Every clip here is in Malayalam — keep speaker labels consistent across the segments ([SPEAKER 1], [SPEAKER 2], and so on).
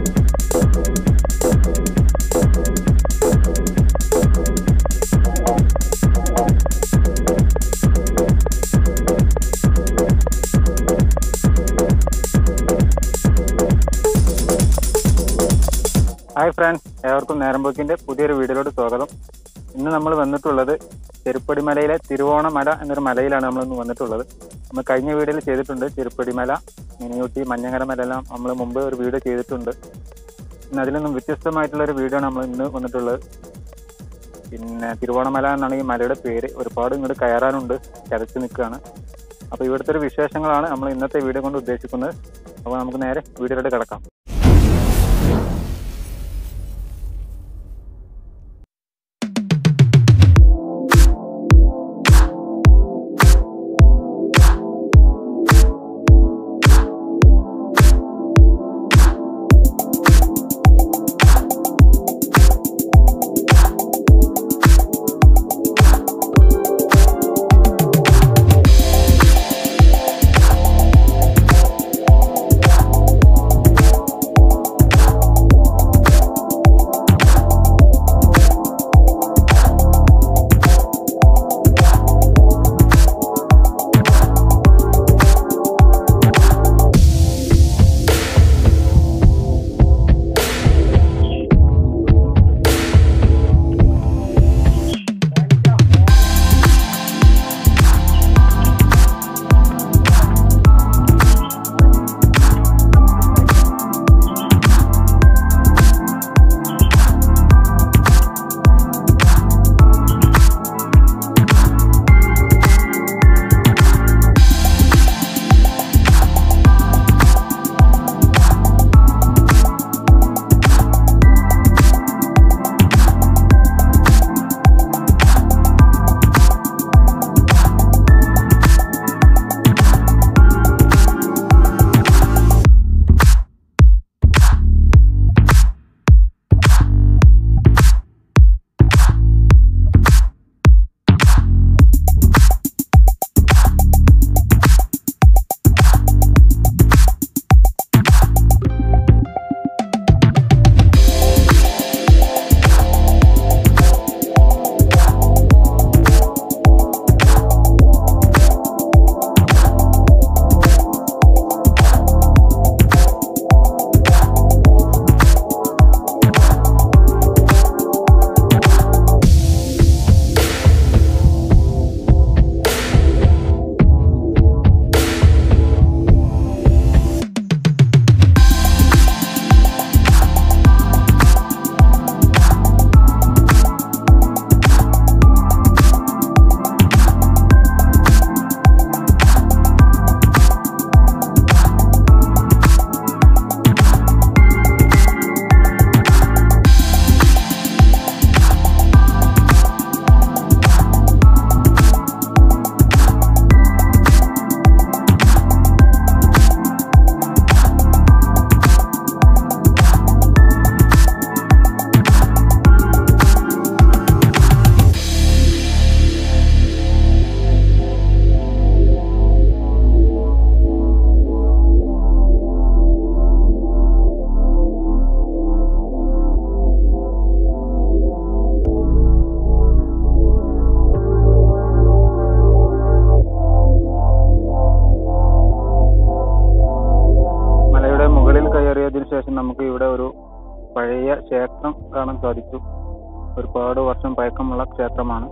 [SPEAKER 1] ഹായ് ഫ്രണ്ട്സ് ഏവർക്കും നേരമ്പോക്കിന്റെ പുതിയൊരു വീഡിയോയിലോട്ട് സ്വാഗതം ഇന്ന് നമ്മൾ വന്നിട്ടുള്ളത് ചെരുപ്പടി മലയിലെ തിരുവോണമല എന്നൊരു മലയിലാണ് നമ്മൾ ഇന്ന് വന്നിട്ടുള്ളത് നമ്മൾ കഴിഞ്ഞ വീഡിയോയിൽ ചെയ്തിട്ടുണ്ട് ചെരുപ്പടി മല മിനിയൂട്ടി മഞ്ഞങ്ങര മല എല്ലാം നമ്മൾ മുമ്പ് ഒരു വീഡിയോ ചെയ്തിട്ടുണ്ട് ഇന്ന് അതിൽ നിന്നും വ്യത്യസ്തമായിട്ടുള്ള ഒരു വീഡിയോ ആണ് നമ്മൾ ഇന്ന് വന്നിട്ടുള്ളത് പിന്നെ തിരുവോണമല എന്നാണ് ഈ മലയുടെ പേര് ഒരുപാട് ഇങ്ങോട്ട് കയറാനുണ്ട് ചതച്ച് നിൽക്കുകയാണ് അപ്പോൾ ഇവിടുത്തെ ഒരു വിശേഷങ്ങളാണ് നമ്മൾ ഇന്നത്തെ വീഡിയോ കൊണ്ട് ഉദ്ദേശിക്കുന്നത് അപ്പോൾ നമുക്ക് നേരെ വീഡിയോയിലോട്ട് കിടക്കാം മലയുടെ മുകളിൽ കയറിയതിനു ശേഷം നമുക്ക് ഇവിടെ ഒരു പഴയ ക്ഷേത്രം കാണാൻ സാധിച്ചു ഒരുപാട് വർഷം പഴക്കമുള്ള ക്ഷേത്രമാണ്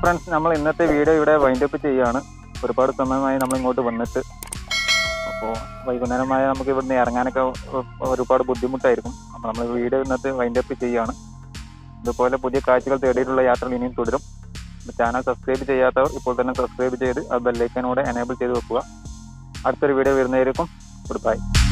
[SPEAKER 1] ഫ്രണ്ട്സ് നമ്മൾ ഇന്നത്തെ വീഡിയോ ഇവിടെ വൈൻഡപ്പ് ചെയ്യുകയാണ് ഒരുപാട് സമയമായി നമ്മൾ ഇങ്ങോട്ട് വന്നിട്ട് അപ്പോൾ വൈകുന്നേരമായ നമുക്ക് ഇവിടുന്ന് ഇറങ്ങാനൊക്കെ ഒ- ഒരുപാട് ബുദ്ധിമുട്ടായിരിക്കും അപ്പോൾ നമ്മൾ വീഡിയോ ഇന്നത്തെ വൈൻഡപ്പ് ചെയ്യുകയാണ് ഇതുപോലെ പുതിയ കാഴ്ചകൾ തേടിയിട്ടുള്ള യാത്രകൾ ഇനിയും തുടരും ചാനൽ സബ്സ്ക്രൈബ് ചെയ്യാത്തവർ ഇപ്പോൾ തന്നെ സബ്സ്ക്രൈബ് ചെയ്ത് ആ ബെല്ലൈക്കനോടെ എനേബിൾ ചെയ്ത് വെക്കുക അടുത്തൊരു വീഡിയോ വരുന്നതായിരിക്കും ഗുഡ് ബൈ